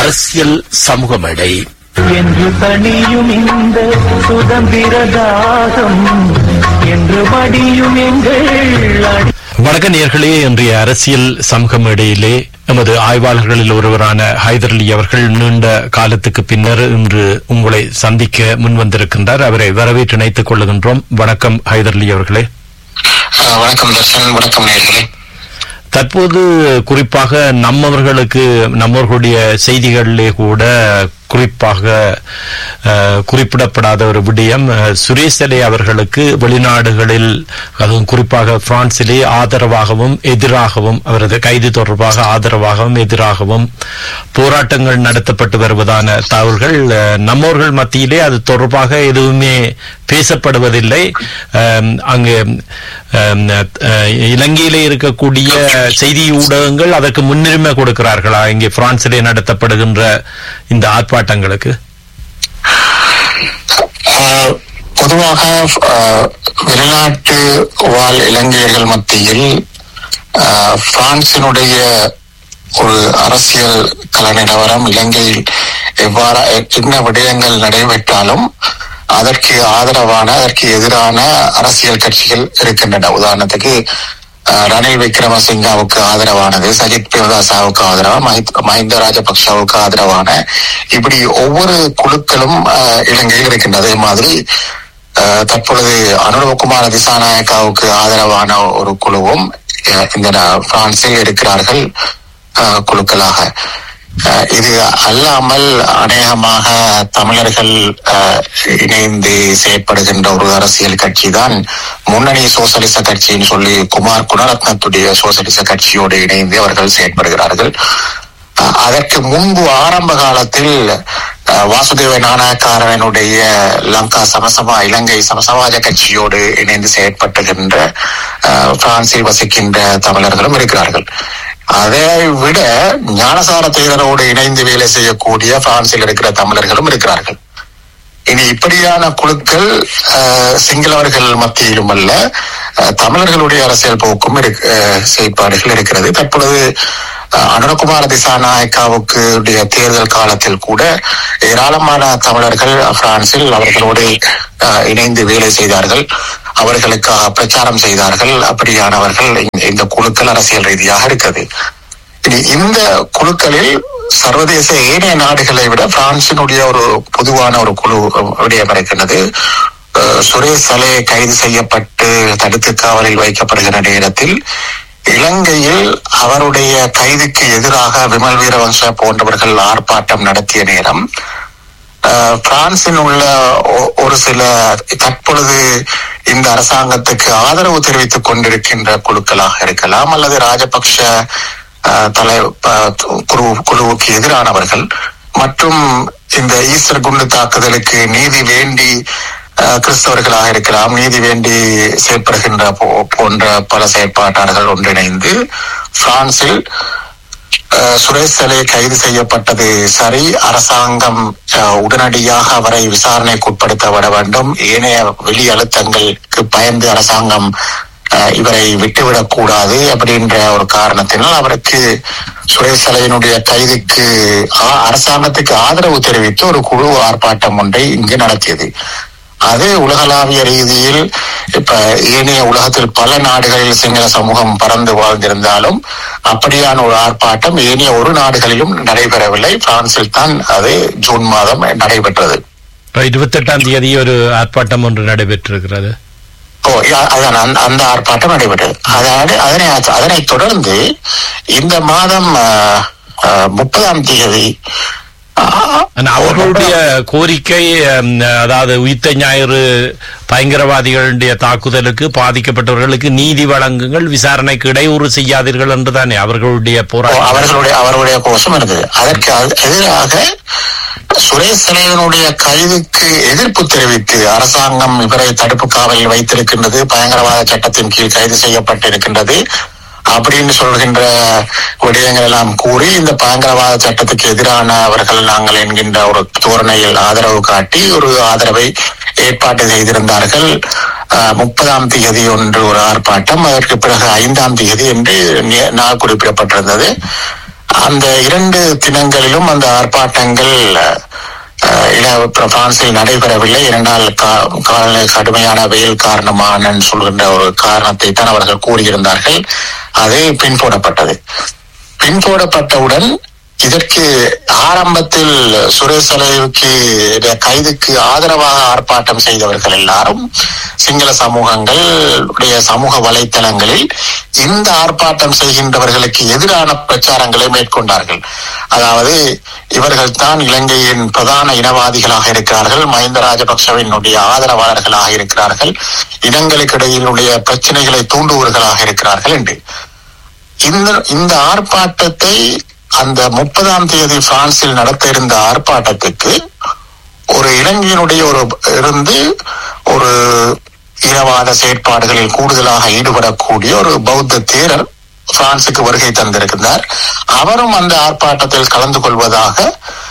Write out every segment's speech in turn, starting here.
அரசியல் சமூக மேடை என்று தனியும் இந்த சுதந்திர தாகம் என்று மடியும் எங்கள் அடி வணக்க நேர்களே இன்றைய அரசியல் சமூக மேடையிலே எமது ஆய்வாளர்களில் ஒருவரான ஹைதர் அலி அவர்கள் நீண்ட காலத்துக்கு பின்னர் இன்று உங்களை சந்திக்க முன்வந்திருக்கின்றார் அவரை வரவேற்று இணைத்துக் கொள்ளுகின்றோம் வணக்கம் ஹைதர் அலி அவர்களே ஆஹ் வணக்கம் தர்ஷன் வணக்கம் நேர்களே தற்போது குறிப்பாக நம்மவர்களுக்கு நம்மவர்களுடைய செய்திகளிலே கூட குறிப்பாக அஹ், குறிப்பிடப்படாத ஒரு விடயம் அஹ், சுரேஷ் அலே அவர்களுக்கு வெளிநாடுகளில் அதுவும் குறிப்பாக பிரான்சிலே ஆதரவாகவும் எதிராகவும் அவரது கைது தொடர்பாக ஆதரவாகவும் எதிராகவும் போராட்டங்கள் நடத்தப்பட்டு வருவதான தகவல்கள் அஹ், நம்மவர்கள் மத்தியிலே அது தொடர்பாக எதுவுமே பேசப்படுவதில்லை அஹ், அங்கு அஹ், அஹ், இலங்கையிலே இருக்கக்கூடிய செய்தி ஊடகங்கள் அதற்கு முன்னுரிமை கொடுக்கிறார்களா இங்கே பிரான்சிலே நடத்தப்படுகின்ற இந்த ஆர்ப்பாட்டங்களுக்கு ஆஹ் பொதுவாக ஆஹ் வெளிநாட்டு வாழ் இலங்கையர்கள் மத்தியில் ஆஹ் பிரான்சினுடைய ஒரு அரசியல் கல நிலவரம் இலங்கையில் எவ்வாறு என்ன விடயங்கள் நடைபெற்றாலும் அதற்கு ஆதரவான அதற்கு எதிரான அரசியல் கட்சிகள் இருக்கின்றன உதாரணத்துக்கு ஆஹ் ரணில் விக்ரமசிங்காவுக்கு ஆதரவானது சஜித் பிரேமதாசாவுக்கு ஆதரவா மஹித்- மஹிந்த ராஜபக்ஷவுக்கு ஆதரவான இப்படி ஒவ்வொரு குழுக்களும் ஆஹ் இலங்கையில் இருக்கின்றது அதே மாதிரி ஆஹ் தற்பொழுது அனுரகுமார திசாநாயக்காவுக்கு ஆதரவான ஒரு குழுவும் ஆஹ் இந்த நா- பிரான்சில் இருக்கிறார்கள் ஆஹ் குழுக்களாக ஆஹ் இது அல்லாமல் அநேகமாக தமிழர்கள் ஆஹ் இணைந்து செயற்படுகின்ற ஒரு அரசியல் கட்சி தான் முன்னணி சோசலிச கட்சின்னு சொல்லி குமார் குணரத்னத்துடைய சோசலிச கட்சியோடு இணைந்து அவர்கள் செயற்படுகிறார்கள் அஹ் அதற்கு முன்பு ஆரம்ப காலத்தில் அஹ், வாசுதேவ நாணயக்காரனுடைய லங்கா சமசமா இலங்கை சமசமாஜ கட்சியோடு இணைந்து செயற்பட்டுகின்ற அஹ், பிரான்சில் வசிக்கின்ற தமிழர்களும் இருக்கிறார்கள் அதை விட ஞானசார தேரரோடு இணைந்து வேலை செய்யக்கூடிய பிரான்சில் இருக்கிற தமிழர்களும் இருக்கிறார்கள் இனி இப்படியான குழுக்கள் அஹ், சிங்களவர்கள் மத்தியிலும் அல்ல அஹ், தமிழர்களுடைய அரசியல் போக்கும் இருக்கு- அஹ், செயற்பாடுகள் இருக்கிறது தற்பொழுது அஹ், அனுரகுமார திசாநாயக்காவுக்கு உடைய தேர்தல் காலத்தில் கூட ஏராளமான தமிழர்கள் பிரான்சில் அவர்களோடு அஹ், இணைந்து வேலை செய்தார்கள் அவர்களுக்காக பிரச்சாரம் செய்தார்கள் அப்படியானவர்கள் இந்த- இந்த குழுக்கள் அரசியல் ரீதியாக இருக்குது இனி இந்த குழுக்களில் சர்வதேச ஏனைய நாடுகளை விட பிரான்சினுடைய ஒரு பொதுவான ஒரு குழு விடயம் இருக்கின்றது அஹ், சுரேஷ் சலே கைது செய்யப்பட்டு தடுத்து காவலில் வைக்கப்படுகிற நேரத்தில் இலங்கையில் அவருடைய கைதுக்கு எதிராக விமல் வீரவංශ போன்றவர்கள் ஆர்ப்பாட்டம் நடத்திய நேரம் அஹ், பிரான்சில் உள்ள ஒ- ஒரு சில தற்பொழுது இந்த அரசாங்கத்துக்கு ஆதரவு தெரிவித்துக் கொண்டிருக்கின்ற குழுக்களாக இருக்கலாம் அல்லது ராஜபக்ஷ அஹ், தலை ப- குழு குழுவுக்கு எதிரானவர்கள் மற்றும் இந்த ஈஸ்டர் குண்டு தாக்குதலுக்கு நீதி வேண்டி அஹ், கிறிஸ்தவர்களாக இருக்கலாம் நீதி வேண்டி செயற்படுகின்ற போ- போன்ற பல செயற்பாட்டாளர்கள் ஒன்றிணைந்து பிரான்சில் அஹ், சுரேஷ் சலே கைது செய்யப்பட்டது சரி அரசாங்கம் அஹ், உடனடியாக அவரை விசாரணைக்கு உட்படுத்தப்பட வேண்டும் ஏனைய வெளி அழுத்தங்களுக்கு பயந்து அரசாங்கம் அஹ், இவரை விட்டுவிடக் கூடாது அப்படின்ற ஒரு காரணத்தினால் அவருக்கு சுரேஷ் சலையினுடைய கைதுக்கு ஆ- அரசாங்கத்துக்கு ஆதரவு தெரிவித்து ஒரு குழு ஆர்ப்பாட்டம் ஒன்றை இங்கு நடத்தியது அது உலகளாவிய ரீதியில் இப்ப ஏனைய உலகத்தில் பல நாடுகளில் சிங்கள சமூகம் பறந்து வாழ்ந்திருந்தாலும் அப்படியான ஒரு ஆர்ப்பாட்டம் ஏனைய ஒரு நாடுகளிலும் நடைபெறவில்லை பிரான்சில் தான் அது ஜூன் மாதம் நடைபெற்றது இருபத்தி எட்டாம் தேதி ஒரு ஆர்ப்பாட்டம் ஒன்று நடைபெற்றிருக்கிறது ஓ யா- அதான் அந்த- அந்த ஆர்ப்பாட்டம் நடைபெற்றது அதாவது அதனை அதனைத் தொடர்ந்து இந்த மாதம் ஆஹ், ஆஹ், முப்பதாம் தேதி ஆஹ், ஆனா அவர்களுடைய கோரிக்கை ஹம், அதாவது உயிர்த்த ஞாயிறு பயங்கரவாதிகளுடைய தாக்குதலுக்கு பாதிக்கப்பட்டவர்களுக்கு நீதி வழங்குங்கள் விசாரணைக்கு இடையூறு செய்யாதீர்கள் என்றுதானே அவர்களுடைய ஓ, போராட்டம் அவர்களுடைய அவருடைய கோஷம் இருந்தது அதற்கு அது- எதிராக சுரேஷ் சலைவனுடைய கைதுக்கு எதிர்ப்பு தெரிவித்து அரசாங்கம் இவரை தடுப்பு காவலில் வைத்திருக்கின்றது பயங்கரவாத சட்டத்தின் கீழ் கைது செய்யப்பட்டிருக்கின்றது அப்படின்னு சொல்கின்ற விடயங்கள் எல்லாம் கூறி இந்த பயங்கரவாத சட்டத்துக்கு எதிரானவர்கள் நாங்கள் என்கின்ற ஒரு தோரணையில் ஆதரவு காட்டி ஒரு ஆதரவை ஏற்பாடு செய்திருந்தார்கள் ஆஹ், முப்பதாம் தேதி ஒன்று ஒரு ஆர்ப்பாட்டம் அதற்கு பிறகு ஐந்தாம் தேதி என்று நே- நாள் குறிப்பிடப்பட்டிருந்தது அந்த இரண்டு தினங்களிலும் அந்த ஆர்ப்பாட்டங்கள் அஹ், இல- பிரான்சில் நடைபெறவில்லை இரண்டால் கா- கால கடுமையான வெயில் காரணமான சொல்கின்ற ஒரு காரணத்தை தான் அவர்கள் கூறியிருந்தார்கள் அது பின்போடப்பட்டது பின்போடப்பட்டவுடன் இதற்கு ஆரம்பத்தில் சுரேஷ் தலைவுக்கு கைதுக்கு ஆதரவாக ஆர்ப்பாட்டம் செய்தவர்கள் எல்லாரும் சிங்கள சமூகங்கள் உடைய சமூக வலைத்தளங்களில் இந்த ஆர்ப்பாட்டம் செய்கின்றவர்களுக்கு எதிரான பிரச்சாரங்களை மேற்கொண்டார்கள் அதாவது இவர்கள் தான் இலங்கையின் பிரதான இனவாதிகளாக இருக்கிறார்கள் மஹிந்த ராஜபக்சவினுடைய ஆதரவாளர்களாக இருக்கிறார்கள் இனங்களுக்கு இடையிலுடைய பிரச்சனைகளை தூண்டுவர்களாக இருக்கிறார்கள் என்று இந்த இந்த ஆர்ப்பாட்டத்தை அந்த முப்பதாம் தேதி பிரான்சில் நடத்த இருந்த ஆர்ப்பாட்டத்துக்கு ஒரு இலங்கையினுடைய ஒரு இருந்து ஒரு இனவாத செயற்பாடுகளில் கூடுதலாக ஈடுபடக்கூடிய ஒரு பௌத்த தேரர் பிரான்சுக்கு வருகை தந்திருக்கிறார் அவரும் அந்த ஆர்ப்பாட்டத்தில் கலந்து கொள்வதாக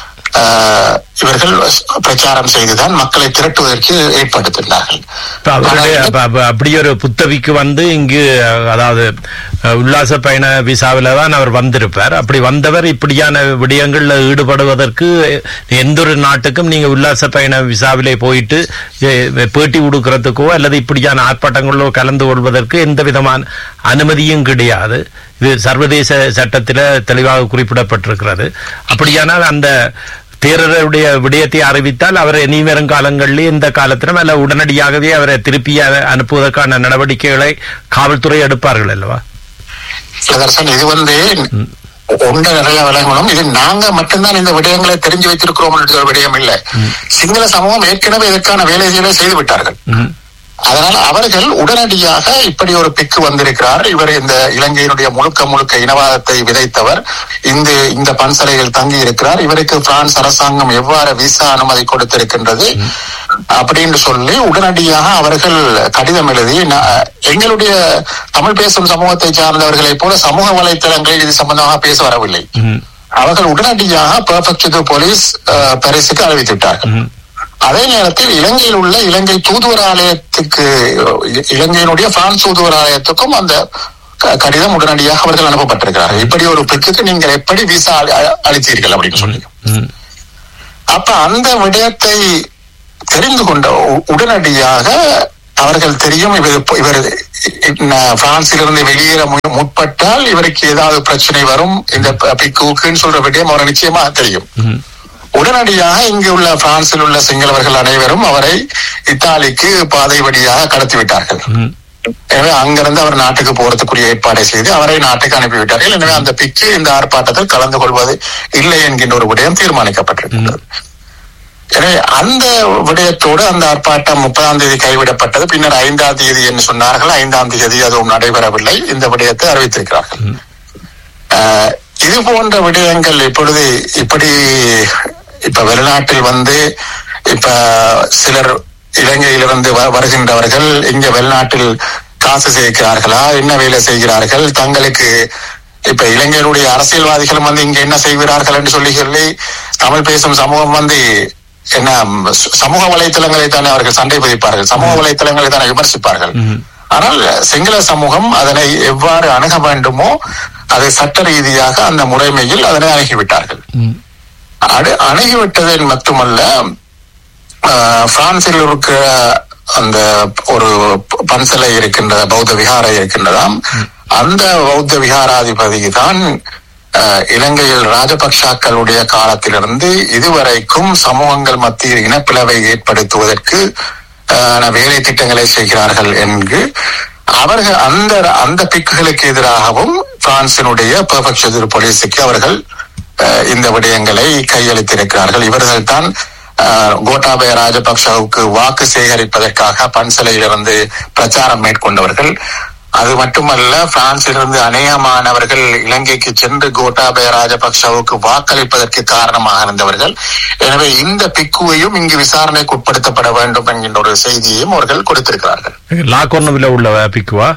ஆஹ், இவர்கள் பிரச்சாரம் செய்துதான் மக்களை திரட்டுவதற்கு ஏற்படுத்தினார்கள் இப்ப அவருடைய அப்ப- அப்ப அப்படி ஒரு புத்தவிக்கு வந்து இங்கு அஹ், அதாவது அஹ், உல்லாச பயண விசாவில தான் அவர் வந்திருப்பார் அப்படி வந்தவர் இப்படியான விடயங்கள்ல ஈடுபடுவதற்கு எந்த ஒரு நாட்டுக்கும் நீங்க உல்லாச பயண விசாவிலே போயிட்டு எ- பேட்டி கொடுக்கறதுக்கோ அல்லது இப்படியான ஆர்ப்பாட்டங்களிலோ கலந்து கொள்வதற்கு எந்த விதமான அனுமதியும் கிடையாது இது சர்வதேச சட்டத்தில தெளிவாக குறிப்பிடப்பட்டிருக்கிறது அப்படியானால் அந்த தேரருடைய விடயத்தை அறிவித்தால் அவர் இனி வரும் காலங்களில் இந்த காலத்திலும் அல்ல உடனடியாகவே அவரை திருப்பி அ- அனுப்புவதற்கான நடவடிக்கைகளை காவல்துறை எடுப்பார்கள் அல்லவா சுதர்சன் இது வந்து ஒன்று நிறைய விளங்கணும் இது நாங்க மட்டும்தான் இந்த விடயங்களை தெரிஞ்சு வைத்திருக்கிறோம் என்ற ஒரு விடயம் இல்ல சிங்கள சமூகம் ஏற்கனவே இதற்கான வேலைகளை செய்து விட்டார்கள் ம். அதனால் அவர்கள் உடனடியாக இப்படி ஒரு பிக்கு வந்திருக்கிறார் இவர் இந்த இலங்கையினுடைய முழுக்க முழுக்க இனவாதத்தை விதைத்தவர் இந்த இந்த பன்சலையில் தங்கி இருக்கிறார் இவருக்கு பிரான்ஸ் அரசாங்கம் எவ்வாறு விசா அனுமதி கொடுத்திருக்கின்றது அப்படின்னு சொல்லி உடனடியாக அவர்கள் கடிதம் எழுதி ந- எங்களுடைய தமிழ் பேசும் சமூகத்தை சார்ந்தவர்களைப் போல சமூக வலைத்தளங்களில் இது சம்பந்தமாக பேச வரவில்லை ம். அவர்கள் உடனடியாக பெர்ஃபெக்ட் போலீஸ் அஹ், பரிசுக்கு அறிவித்து விட்டார்கள் ம். அதே நேரத்தில் இலங்கையில் உள்ள இலங்கை தூதுவர் ஆலயத்துக்கு இ- இலங்கையினுடைய பிரான்ஸ் தூதுவர் ஆலயத்துக்கும் அந்த க- கடிதம் உடனடியாக அவர்கள் அனுப்பப்பட்டிருக்கிறார்கள் இப்படி ஒரு பிக்குக்கு நீங்கள் எப்படி விசா அளி- அ- அளித்தீர்கள் அப்படின்னு சொல்லி ம். அப்ப அந்த விடயத்தை தெரிந்து கொண்ட உ- உடனடியாக அவர்கள் தெரியும் இவர் இப்ப- இவர் ந- பிரான்சிலிருந்து வெளியேற மு- முற்பட்டால் இவருக்கு ஏதாவது பிரச்சனை வரும் இந்த ப- பிக்குவுக்குன்னு சொல்ற விடயம் அவர் நிச்சயமா தெரியும் ம். உடனடியாக இங்கு உள்ள பிரான்சில் உள்ள சிங்களவர்கள் அனைவரும் அவரை இத்தாலிக்கு பாதை வழியாக கடத்தி விட்டார்கள் ம். எனவே அங்கிருந்து அவர் நாட்டுக்கு போறதுக்குரிய ஏற்பாடை செய்து அவரை நாட்டுக்கு அனுப்பிவிட்டார்கள் எனவே அந்த பிக்கு இந்த ஆர்ப்பாட்டத்தில் கலந்து கொள்வது இல்லை என்கின்ற ஒரு விடயம் தீர்மானிக்கப்பட்டிருக்கிறது எனவே அந்த விடயத்தோடு அந்த ஆர்ப்பாட்டம் முப்பதாம் தேதி கைவிடப்பட்டது பின்னர் ஐந்தாம் தேதி என்று சொன்னார்கள் ஐந்தாம் தேதி அதுவும் நடைபெறவில்லை இந்த விடயத்தை அறிவித்திருக்கிறார்கள் ஆஹ், இது போன்ற விடயங்கள் இப்பொழுது இப்படி இப்ப வெளிநாட்டில் வந்து இப்ப சிலர் இலங்கையிலிருந்து வ- வருகின்றவர்கள் இங்க வெளிநாட்டில் காசு சேர்க்கிறார்களா என்ன வேலை செய்கிறார்கள் தங்களுக்கு இப்ப இலங்கையினுடைய அரசியல்வாதிகளும் வந்து இங்க என்ன செய்கிறார்கள் என்று சொல்லி சொல்லி தமிழ் பேசும் சமூகம் வந்து என்ன ம், ச- சமூக வலைத்தளங்களை தானே அவர்கள் சண்டை பதிப்பார்கள் சமூக வலைத்தளங்களை தானே விமர்சிப்பார்கள் ம். ஆனால் சிங்கள சமூகம் அதனை எவ்வாறு அணுக வேண்டுமோ அதை சட்ட ரீதியாக அந்த முறைமையில் அதனை அணுகிவிட்டார்கள் ம். அடு- அணுகிவிட்டதில் மட்டுமல்ல ஆஹ், பிரான்சில் இருக்கிற அந்த ஒரு பன்சலை இருக்கின்ற பௌத்த விகாரை இருக்கின்றதாம் அந்த பௌத்த விகாராதிபதி தான் ஆஹ், இலங்கையில் ராஜபக்ஷாக்களுடைய காலத்திலிருந்து இதுவரைக்கும் சமூகங்கள் மத்தியில் இனப்பிளவை ஏற்படுத்துவதற்கு ஆன வேலை திட்டங்களை செய்கிறார்கள் என்று அவர்கள் அந்த அந்த பிக்குகளுக்கு எதிராகவும் பிரான்சினுடைய பெர்ஃபெக்ஷன் போலீஸுக்கு அவர்கள் அஹ், இந்த விடயங்களை கையளித்திருக்கிறார்கள் இவர்கள் தான் கோட்டாபய ராஜபக்சவுக்கு வாக்கு சேகரிப்பதற்காக பன்சலையிலிருந்து பிரச்சாரம் மேற்கொண்டவர்கள் அது மட்டுமல்ல பிரான்சிலிருந்து அநேகமானவர்கள் இலங்கைக்கு சென்று கோட்டாபய ராஜபக்சவுக்கு வாக்களிப்பதற்கு காரணமாக இருந்தவர்கள் எனவே இந்த பிக்குவையும் இங்கு விசாரணைக்கு உட்படுத்தப்பட வேண்டும் என்கின்ற ஒரு செய்தியையும் அவர்கள் கொடுத்திருக்கிறார்கள் லாக்கொர்னவில் உள்ள பிக்குவா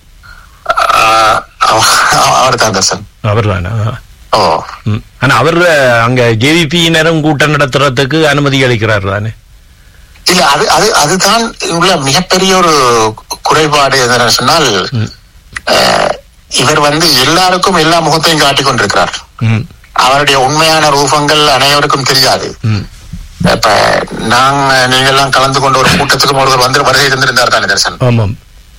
ஆஹ் அவர் தான் தர்சன் அவர் தானே ஓ ம். ஆனா அவர் அங்க ஜேவிபியினரும் கூட்டம் நடத்துறதுக்கு அனுமதி அளிக்கிறார் தானே இல்ல அது அது அதுதான் உள்ள மிகப்பெரிய ஒரு குறைபாடு என்னன்னு சொன்னால் அஹ், இவர் வந்து எல்லாருக்கும் எல்லா முகத்தையும் காட்டிக் கொண்டிருக்கிறார் ம் அவருடைய உண்மையான ரூபங்கள் அனைவருக்கும் தெரியாது ம் இப்ப நாங்க நீங்க எல்லாம் கலந்து கொண்ட ஒரு கூட்டத்துக்கு ஒருவர் வந்து வருகை இருந்திருந்தார் தானே தர்சன் ஆமாம்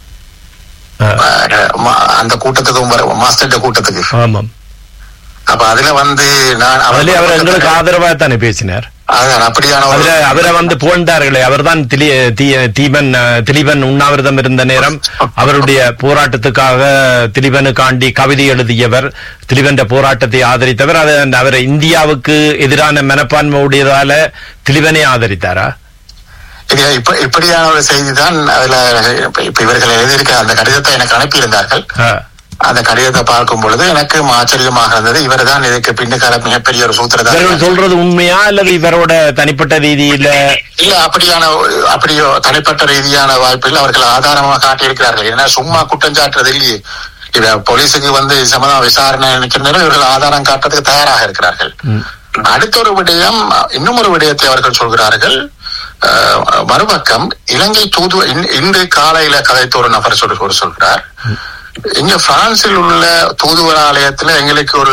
ஆ, அஹ் ம- அந்த கூட்டத்துக்கும் வர- மாஸ்டர் கூட்டத்துக்கு ஆமாம் அப்ப அதுல வந்து நான் அதுல அவர் எங்களுக்கு ஆதரவா தானே பேசினார் அதான் அப்படியான ஒரு அதுல அவரை வந்து புகழ்ந்தார்களே அவர்தான் திலி- தீ- தீபன் அஹ், திலீபன் உண்ணாவிரதம் இருந்த நேரம் அவருடைய போராட்டத்துக்காக திலீபனுக்காண்டி கவிதை எழுதியவர் திலீபன் போராட்டத்தை ஆதரித்தவர் அது அவர் இந்தியாவுக்கு எதிரான மனப்பான்மை உடையதால திலீபனை ஆதரித்தாரா இது இப்ப இப்படியான ஒரு செய்தி தான் அதுல இப்ப இப்ப இவர்கள் எழுதியிருக்க அந்த கடிதத்தை எனக்கு அனுப்பியிருந்தார்கள் ஆ, அந்த கடிதத்தை பார்க்கும் பொழுது எனக்கும் ஆச்சரியமாக இருந்தது இவர் தான் இதுக்கு பின்னுக்கால மிகப்பெரிய ஒரு சூத்திரதாரி இவர்கள் சொல்றது உண்மையா அல்லது இவரோட தனிப்பட்ட ரீதியில இல்ல அப்படியான ஒரு- அப்படியோ தனிப்பட்ட ரீதியான வாய்ப்பில் அவர்கள் ஆதாரமாக காட்டியிருக்கிறார்கள் ஏன்னா சும்மா குற்றம் சாட்டுறது இல்லையே இவ போலீஸுக்கு வந்து சம்பந்தம் விசாரணை நினைக்கிற நேரம் இவர்கள் ஆதாரம் காட்டுறதுக்கு தயாராக இருக்கிறார்கள் அடுத்த ஒரு விடயம் இன்னும் ஒரு விடயத்தை அவர்கள் சொல்கிறார்கள் அஹ், மறுபக்கம் இலங்கை தூது இன்- இன்று காலையில கதைத்த ஒரு நபர் சொல்லி ஒரு சொல்கிறார் இங்க பிரான்சில் உள்ள தூதுவர் ஆலயத்துல எங்களுக்கு ஒரு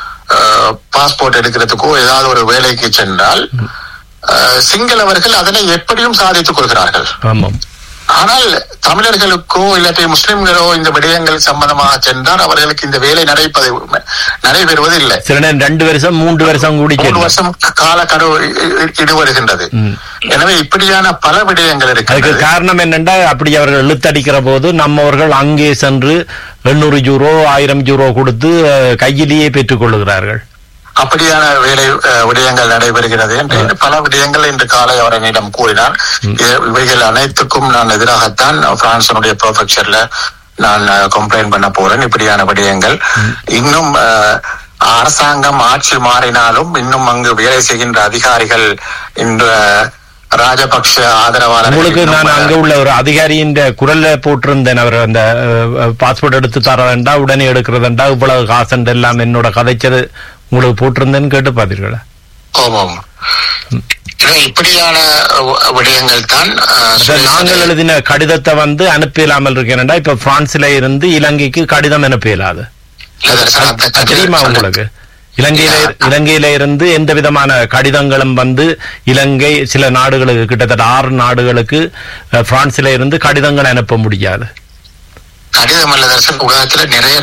பாஸ்போர்ட் எடுக்கிறதுக்கோ ஏதாவது ஒரு வேலைக்கு சென்றால் அஹ், சிங்களவர்கள் அதனை எப்படியும் சாதித்துக் கொள்கிறார்கள் ஆமாம் ஆனால் தமிழர்களுக்கோ இல்லாட்டி முஸ்லிம்களோ இந்த விடயங்கள் சம்பந்தமாக சென்றால் அவர்களுக்கு இந்த வேலை நடைப்பது நடைபெறுவது இல்லை சில நேரம் ரெண்டு வருஷம் மூன்று வருஷம் கூடி மூன்று கேட்கும். வருஷம் கால கடு இடுபடுகின்றது ம். எனவே இப்படியான பல விடயங்கள் அதுக்கு இருக்கிறது காரணம் என்னென்றா அப்படி அவர்கள் இழுத்தடிக்கிற போது நம்மவர்கள் அங்கே சென்று எண்ணூறு யூரோ ஆயிரம் யூரோ கொடுத்து அஹ், கையிலேயே பெற்றுக் கொள்ளுகிறார்கள் அப்படியான வேலை அஹ், விடயங்கள் நடைபெறுகிறது என்று பல விடயங்கள் இன்று காலை அவர் என்னிடம் கூறினார் இது- இவைகள் அனைத்துக்கும் நான் எதிராகத்தான் பிரான்சனுடைய ப்ரொஃபெக்சர்ல நான் கம்ப்ளைண்ட் பண்ண போறேன் இப்படியான விடயங்கள் இன்னும் அஹ், அரசாங்கம் ஆட்சி மாறினாலும் இன்னும் அங்கு வேலை செய்கின்ற அதிகாரிகள் இந்த ராஜபக்ஷ ஆதரவாளர்கள் உங்களுக்கு இன்னும், நான் அஹ், அங்க உள்ள ஒரு அதிகாரியின் குரல்ல போட்டிருந்தேன் அவர் அந்த பாஸ்போர்ட் எடுத்து தரவேண்டா உடனே எடுக்கிறதுண்டா இவ்வளவு காசு எல்லாம் என்னோட கதைச்சது உங்களுக்கு போட்டிருந்தேன்னு கேட்டு பாத்தீர்களா ஆமாம் எனவே இப்படியான அஹ், விடயங்கள் தான் அஹ், சார், நாங்கள் சுரேஷ் எழுதின கடிதத்தை வந்து அனுப்பியலாமல் இருக்கேன்டா இப்ப பிரான்ஸ்ல இருந்து இலங்கைக்கு கடிதம் அனுப்ப இயலாது இளவரசர் அந்த அது தெரியுமா கடிதம் உங்களுக்கு இலங்கையில இலங்கையில இருந்து எந்த விதமான கடிதங்களும் வந்து இலங்கை சில நாடுகளுக்கு கிட்டத்தட்ட ஆறு நாடுகளுக்கு அஹ், பிரான்ஸ்ல இருந்து கடிதங்கள் அனுப்ப முடியாது கடிதம் அல்ல தர்சன் உலகத்துல நிறைய